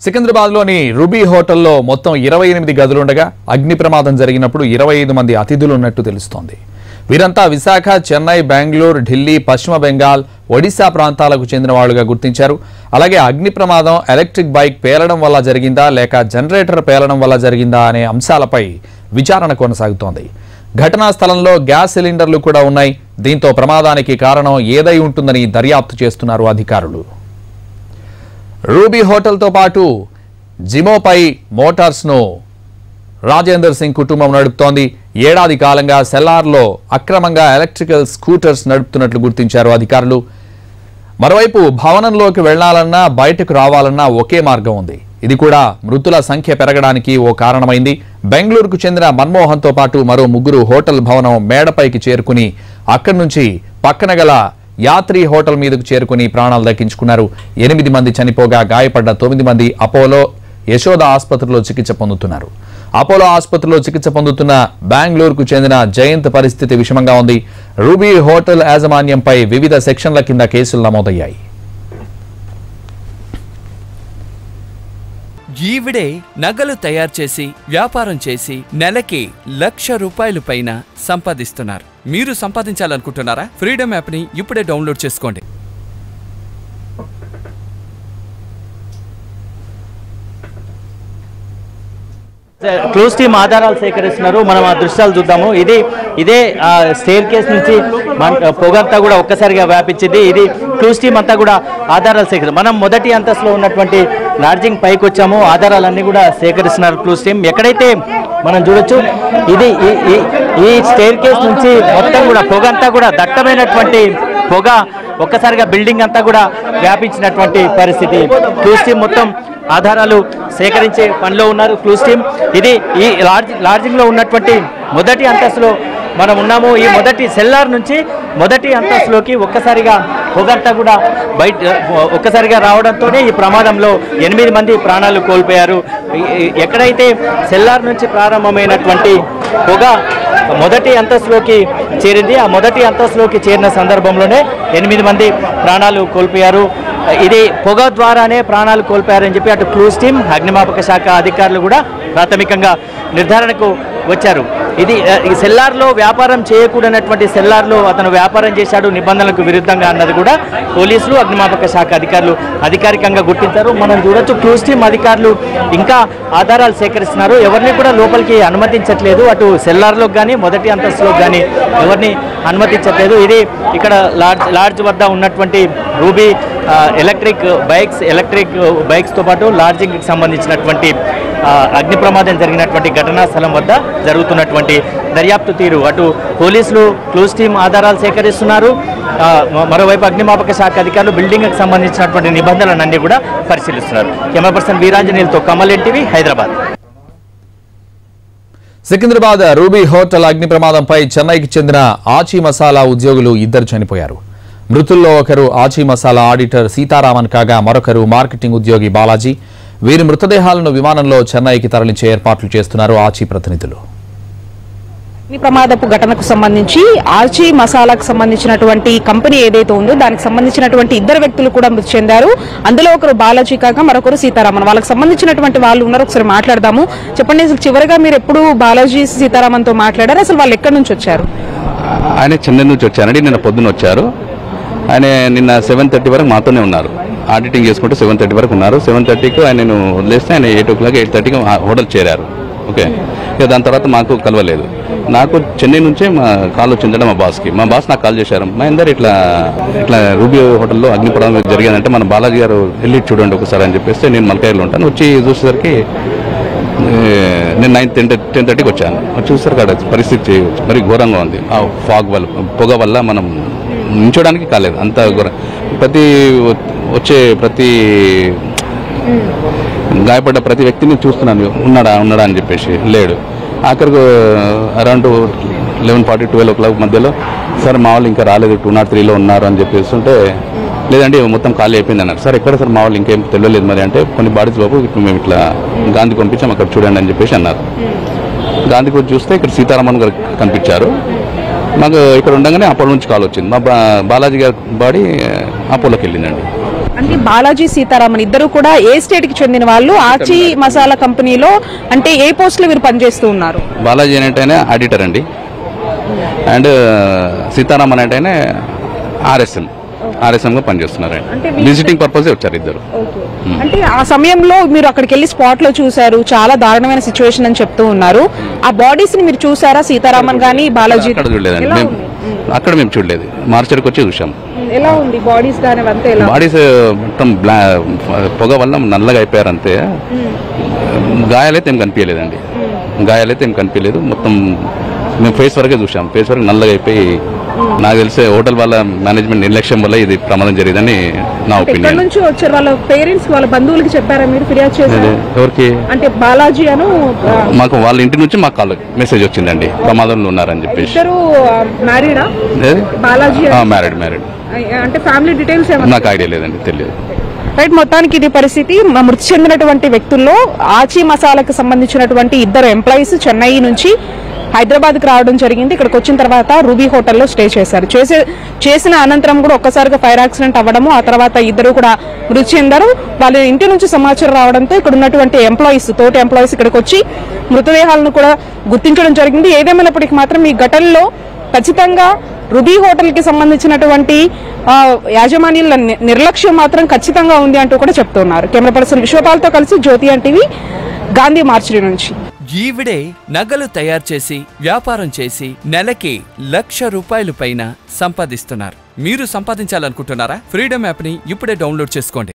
సికింద్రాబాద్లోని ruby హోటల్లో మొత్తం ఇరవై ఎనిమిది గదులుండగా అగ్ని ప్రమాదం జరిగినప్పుడు ఇరవై ఐదు మంది అతిథులు ఉన్నట్టు తెలుస్తోంది వీరంతా విశాఖ చెన్నై బెంగళూరు ఢిల్లీ పశ్చిమ బెంగాల్ ఒడిశా ప్రాంతాలకు చెందిన వాళ్లుగా గుర్తించారు అలాగే అగ్ని ప్రమాదం ఎలక్ట్రిక్ బైక్ పేలడం వల్ల జరిగిందా లేక జనరేటర్ పేలడం వల్ల జరిగిందా అనే అంశాలపై విచారణ కొనసాగుతోంది ఘటనా స్థలంలో గ్యాస్ సిలిండర్లు కూడా ఉన్నాయి దీంతో ప్రమాదానికి కారణం ఏదై ఉంటుందని దర్యాప్తు చేస్తున్నారు అధికారులు రూబీ హోటల్తో పాటు జిమోపై మోటార్స్ను రాజేందర్ సింగ్ కుటుంబం నడుపుతోంది ఏడాది కాలంగా సెల్లార్లో అక్రమంగా ఎలక్ట్రికల్ స్కూటర్స్ నడుపుతున్నట్లు గుర్తించారు అధికారులు మరోవైపు భవనంలోకి వెళ్లాలన్నా బయటకు రావాలన్నా ఒకే మార్గం ఉంది ఇది కూడా మృతుల సంఖ్య పెరగడానికి ఓ కారణమైంది బెంగళూరుకు చెందిన మన్మోహన్తో పాటు మరో ముగ్గురు హోటల్ భవనం మేడపైకి చేరుకుని అక్కడి నుంచి పక్కన గల యాత్రి హోటల్ మీదకు చేరుకుని ప్రాణాలు దక్కించుకున్నారు ఎనిమిది మంది చనిపోగా గాయపడ్డ తొమ్మిది మంది అపోలో యశోద ఆసుపత్రిలో చికిత్స పొందుతున్నారు అపోలో ఆసుపత్రిలో చికిత్స పొందుతున్న బెంగళూరుకు చెందిన జయంత్ పరిస్థితి విషమంగా ఉంది రూబీ హోటల్ యాజమాన్యంపై వివిధ సెక్షన్ల కింద కేసులు నమోదయ్యాయి ఈవిడే నగలు తయారు చేసి వ్యాపారం చేసి నెలకి లక్ష రూపాయలు పైన సంపాదిస్తున్నారు మీరు సంపాదించాలనుకుంటున్నారా ఫ్రీడమ్ యాప్ని ఇప్పుడే డౌన్లోడ్ చేసుకోండి క్లూస్ టీమ్ ఆధారాలు సేకరిస్తున్నారు మనం ఆ దృశ్యాలు చూద్దాము ఇది ఇదే స్టేర్ కేస్ నుంచి మన పొగంతా కూడా ఒక్కసారిగా వ్యాపించింది ఇది క్లూస్ టీమ్ అంతా కూడా ఆధారాలు సేకరి మనం మొదటి అంతస్తులో ఉన్నటువంటి లాడ్జింగ్ పైకి వచ్చాము ఆధారాలన్నీ కూడా సేకరిస్తున్నారు క్లూస్ టీమ్ ఎక్కడైతే మనం చూడొచ్చు ఇది ఈ- ఈ- ఈ స్టేర్ కేస్ నుంచి మొత్తం కూడా పొగంతా కూడా దట్టమైనటువంటి పొగ ఒక్కసారిగా బిల్డింగ్ అంతా కూడా వ్యాపించినటువంటి పరిస్థితి క్లూస్ టీమ్ మొత్తం ఆధారాలు సేకరించే పనిలో ఉన్నారు క్లూస్ టీమ్ ఇది ఈ లాడ్జ్ లాడ్జింగ్ లో ఉన్నటువంటి మొదటి అంతస్తులో మనం ఉన్నాము ఈ మొదటి సెల్లార్ నుంచి మొదటి అంతస్తులోకి ఒక్కసారిగా పొగంతా కూడా బయట ఒక్కసారిగా రావడంతోనే ఈ ప్రమాదంలో ఎనిమిది మంది ప్రాణాలు కోల్పోయారు ఈ- ఈ- ఎక్కడైతే సెల్లార్ నుంచి ప్రారంభమైనటువంటి పొగ మొదటి అంతస్తులోకి చేరింది ఆ మొదటి అంతస్తులోకి చేరిన సందర్భంలోనే ఎనిమిది మంది ప్రాణాలు కోల్పోయారు ఇది పొగ ద్వారానే ప్రాణాలు కోల్పోయారని చెప్పి అటు క్లూస్ టీమ్ అగ్నిమాపక శాఖ అధికారులు కూడా ప్రాథమికంగా నిర్ధారణకు వచ్చారు ఇది ఆ, ఈ సెల్లార్లో వ్యాపారం చేయకూడనటువంటి సెల్లార్లో అతను వ్యాపారం చేశాడు నిబంధనలకు విరుద్ధంగా అన్నది కూడా పోలీసులు అగ్నిమాపక శాఖ అధికారులు అధికారికంగా గుర్తించారు మనం చూడొచ్చు క్లూస్ టీమ్ అధికారులు ఇంకా ఆధారాలు సేకరిస్తున్నారు ఎవరిని కూడా లోపలికి అనుమతించట్లేదు అటు సెల్లార్లోకి కానీ మొదటి అంతస్తులోకి కానీ ఎవరిని అనుమతించట్లేదు ఇది ఇక్కడ లాడ్జ్ లాడ్జ్ వద్ద ఉన్నటువంటి రూబీ ఆ, ఎలక్ట్రిక్ బైక్స్ ఎలక్ట్రిక్ బైక్స్తో పాటు లాడ్జింగ్కి సంబంధించినటువంటి ఆ, అగ్ని ప్రమాదం జరిగినటువంటి ఘటనా స్థలం వద్ద జరుగుతున్నటువంటి దర్యాప్తు తీరు అటు పోలీసులు క్లూస్ టీమ్ ఆధారాలు సేకరిస్తున్నారు ఆ, మ- మరోవైపు అగ్నిమాపక శాఖ అధికారులు బిల్డింగ్కి సంబంధించినటువంటి నిబంధనలన్నీ కూడా పరిశీలిస్తున్నారు కెమెరా పర్సన్ వీరాంజనేయులతో కమల్ ఎన్టీవీ హైదరాబాద్ సికింద్రాబాద్ రూబీ హోటల్ అగ్ని ప్రమాదంపై చెన్నైకి చెందిన ఆచి మసాలా ఉద్యోగులు ఇద్దరు చనిపోయారు మృతుల్లో ఒకరు ఆచి మసాలా ఆడిటర్ సీతారామన్ కాగా మరొకరు మార్కెటింగ్ ఉద్యోగి బాలాజీ వీరి మృతదేహాలను విమానంలో చెన్నైకి తరలించే ఏర్పాట్లు చేస్తున్నారు ఆచి ప్రతినిధులు అగ్ని ప్రమాదపు ఘటనకు సంబంధించి ఆర్చి మసాలాకు సంబంధించినటువంటి కంపెనీ ఏదైతే ఉందో దానికి సంబంధించినటువంటి ఇద్దరు వ్యక్తులు కూడా మృతి చెందారు అందులో ఒకరు బాలాజీ కాగా మరొకరు సీతారామన్ వాళ్ళకి సంబంధించినటువంటి వాళ్ళు ఉన్నారు ఒకసారి మాట్లాడదాము చెప్పండి అసలు చివరిగా మీరు ఎప్పుడు బాలాజీ సీతారామన్ తో మాట్లాడారు అసలు వాళ్ళు ఎక్కడి నుంచి వచ్చారు ఆయన చెన్నై నుంచి వచ్చారండి నిన్న పొద్దున్న వచ్చారు ఆయన నిన్న సెవెన్ థర్టీ వరకు మాతోనే ఉన్నారు ఆడిటింగ్ చేసుకుంటూ సెవెన్ థర్టీ వరకు ఉన్నారు సెవెన్ థర్టీకి ఆయన నేను వదిలేస్తే ఆయన ఎయిట్ ఓ క్లాక్ ఎయిట్ థర్టీకి హోటల్ చేరారు ఓకే ఇక దాని తర్వాత మాకు కలవలేదు నాకు చెన్నై నుంచే మా కాల్ వచ్చిందంటే మా బాస్కి మా బాస్ నాకు కాల్ చేశారు మా అందరు ఇట్లా ఇట్లా రూబీ హోటల్లో అగ్ని ప్రమాదం జరిగిందంటే మన బాలాజీ గారు వెళ్ళి చూడండి ఒకసారి అని చెప్పేస్తే నేను మలకాయలో ఉంటాను వచ్చి చూసేసరికి ఏ, నేను నైన్ టెన్ టెన్ థర్టీకి వచ్చాను వచ్చి చూసారు కాడ పరిస్థితి మరి ఘోరంగా ఉంది ఆ ఫాగ్ వల్ల పొగ వల్ల మనం నించోడానికి కాలేదు అంత ఘోరం ప్రతి వ- వచ్చే ప్రతి గాయపడ్డ ప్రతి వ్యక్తిని చూస్తున్నాను ఉన్నాడా ఉన్నాడా అని చెప్పేసి లేడు ఆఖరికి around eleven forty twelve o'clock మధ్యలో సార్ మా వాళ్ళు ఇంకా రాలేదు టూ నాట్ త్రీలో ఉన్నారు అని చెప్పేసి ఉంటే లేదండి మొత్తం ఖాళీ అయిపోయింది అన్నారు సార్ ఎక్కడ సార్ మా వాళ్ళు ఇంకేం తెలియలేదు మరి అంటే కొన్ని బాడీస్ బాబు ఇప్పుడు మేము ఇట్లా గాంధీ పంపించాం అక్కడ చూడండి అని చెప్పేసి అన్నారు గాంధీకి వచ్చి చూస్తే ఇక్కడ సీతారామన్ గారు కనిపించారు మాకు ఇక్కడ ఉండగానే అపోలో నుంచి కాల్ వచ్చింది మా బా- బాలాజీ గారి బాడీ అపోలోకి వెళ్ళిందండి అంటే బాలాజీ సీతారామన్ ఇద్దరు కూడా ఏ స్టేట్ కి చెందిన వాళ్ళు ఆచి మసాలా కంపెనీలో అంటే ఏ పోస్ట్ లో వీరు పనిచేస్తూ ఉన్నారు బాలాజీ అంటేనే ఆడిటర్ అండి అండ్ సీతారామన్ అంటేనే ఆర్ఎస్ఎం ఆర్ఎస్ఎంగా పనిచేస్తున్నారు అంటే ఆయన విజిటింగ్ పర్పసే వచ్చారు ఇద్దరు అంటే ఆ సమయంలో మీరు అక్కడికి వెళ్ళి స్పాట్ లో చూసారు చాలా దారుణమైన సిచ్యువేషన్ అని చెప్తూ ఉన్నారు ఆ బాడీస్ ని మీరు చూసారా సీతారామన్ గానీ బాలాజీ అక్కడ చూడలేదండి ఎలా మేము ఉంది? అక్కడ మేము చూడలేదు మార్చరికి వచ్చి చూసాం ఎలా ఉంది బాడీస్ గానీ అంతా ఎలా బాడీస్ మొత్తం బ్లా పొగ వల్ల నల్లగా అయిపోయారు అంతే గాయాలైతే ఏం కనిపించలేదండి గాయాలైతే ఏం కనిపించలేదు మొత్తం మేము ఫేస్ వరకే చూసాం ఫేస్ వరకు నల్లగా అయిపోయి నాకు తెలిసే హోటల్ వాళ్ళ మేనేజ్మెంట్ నిర్లక్ష్యం వల్ల ఇది ప్రమాదం జరిగిందని నా ఎక్కడి ఒపీనియన్ నుంచి వచ్చారు వాళ్ళ పేరెంట్స్ వాళ్ళ బంధువులకి చెప్పారా మీరు ఫిర్యాదు చేశారు ఎవరికి అంటే బాలాజీ అను ఆ, మాకు వాళ్ళ ఇంటి నుంచి మాకు కాల్ మెసేజ్ వచ్చిందండి ప్రమాదంలో ఉన్నారని చెప్పేసి ఇద్దరు మ్యారీడా బాలాజీ మ్యారీడ్ మ్యారీడ్ అంటే ఫ్యామిలీ డీటెయిల్స్ ఏమన్నా నాకు ఐడియా లేదండి తెలియదు రైట్ మొత్తానికి ఇది పరిస్థితి మ- మృతి చెందినటువంటి వ్యక్తుల్లో ఆచి మసాలాకు సంబంధించినటువంటి ఇద్దరు ఎంప్లాయీస్ చెన్నై నుంచి హైదరాబాద్కి రావడం జరిగింది ఇక్కడికి వచ్చిన తర్వాత రూబీ హోటల్లో స్టే చేశారు చేసే చేసిన అనంతరం కూడా ఒక్కసారిగా ఫైర్ యాక్సిడెంట్ అవ్వడము ఆ తర్వాత ఇద్దరు కూడా మృతి చెందారు వాళ్ళ ఇంటి నుంచి సమాచారం రావడంతో ఇక్కడ ఉన్నటువంటి ఎంప్లాయీస్ తోటి ఎంప్లాయీస్ ఇక్కడికి వచ్చి మృతదేహాలను కూడా గుర్తించడం జరిగింది ఏదేమైనప్పటికీ మాత్రం ఈ ఘటనలో ఖచ్చితంగా రుబీ హోటల్ కి సంబంధించినటువంటి ఆ, యాజమాన్యుల ని- నిర్లక్ష్యం మాత్రం ఖచ్చితంగా ఉంది అంటూ కూడా చెప్తున్నారు కెమెరా పర్సన్ విశ్వపాల్తో కలిసి జ్యోతి అండ్ టీవీ గాంధీ మార్చిడి నుంచి ఈవిడే నగలు తయారు చేసి వ్యాపారం చేసి నెలకి లక్ష రూపాయలు పైన సంపాదిస్తున్నారు మీరు సంపాదించాలనుకుంటున్నారా ఫ్రీడమ్ యాప్ని ఇప్పుడే డౌన్లోడ్ చేసుకోండి